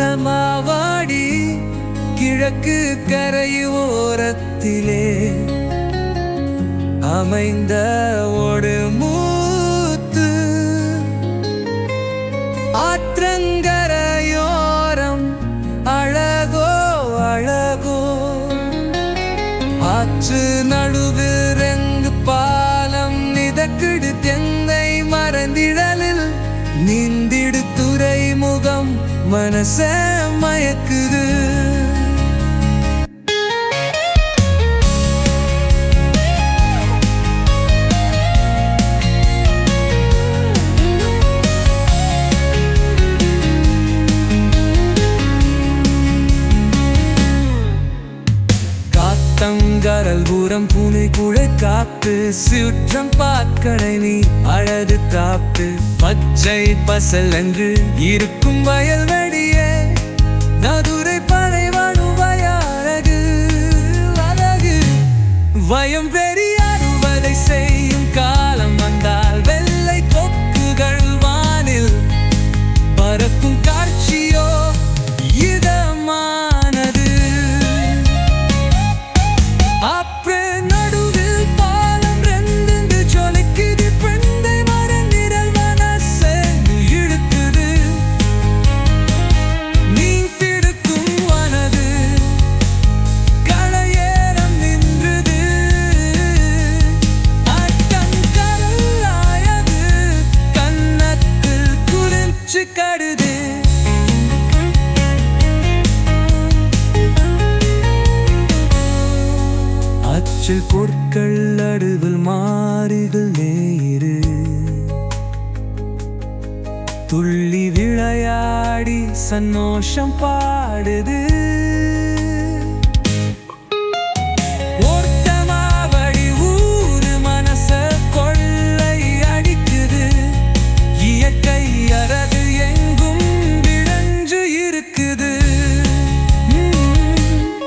ஓட்டமாவாடி கிழக்கு கரையோரத்திலே அமைந்த ஒரு மூத்து ஆற்றங்கரையோரம் அழகோ அழகோ ஆற்று நடுவில் ரெங்கு பாலம் மிதக்கிடு தென்னை மறந்திடலில் நீந்திடு துறைமுகம் மனச மயக்குது காத்தங்கரல் பூரம் பூனை குழை காப்பு சுற்றம் பாக்கடை நீ அழகு காப்பு பச்சை பசல் என்று இருக்கும் வயல்வெளியே நதுரை பறைவானுவய அழகு அழகு வயம் பெரியாடுவதை செய்யும் காலம் வந்தால் வெள்ளை கொக்குகள் வானில் பறக்கும் காட்சியோ இதமானது அப்ரே நடுவில் பாலம் ரெண்டு ஜொலிக்குது பெண்டை மரம் நிழல் மனசை இழுக்குது நீ திடுக்கும் வனது களையேறம் நின்றது அட்டங்கடல் ஆயது கன்னத்தில் குளிர்ச்சி கடுது அச்சில் பொருட்கள் அடுவில் மாறுகள் நேரு துள்ளி விளையாடி சந்தோஷம் பாடுது ஓட்டமாவடி ஊரு மனச கொள்ளை அடிக்குது இயற்கை அறது எங்கும் விளைஞ்சு இருக்குது ம்.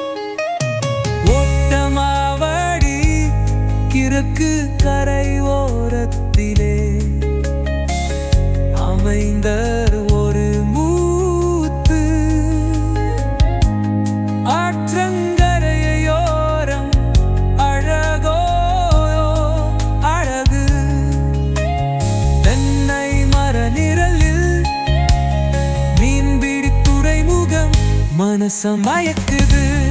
ஓட்டமாவடி கிழக்கு கரை ஓரத்திலே அமைந்த ஒரு மூத்து ஆற்றங்கரையோரம் அழகோ அழகு தென்னை மர நிழலில் மீன்பிடி துறைமுகம் மனச மயக்குது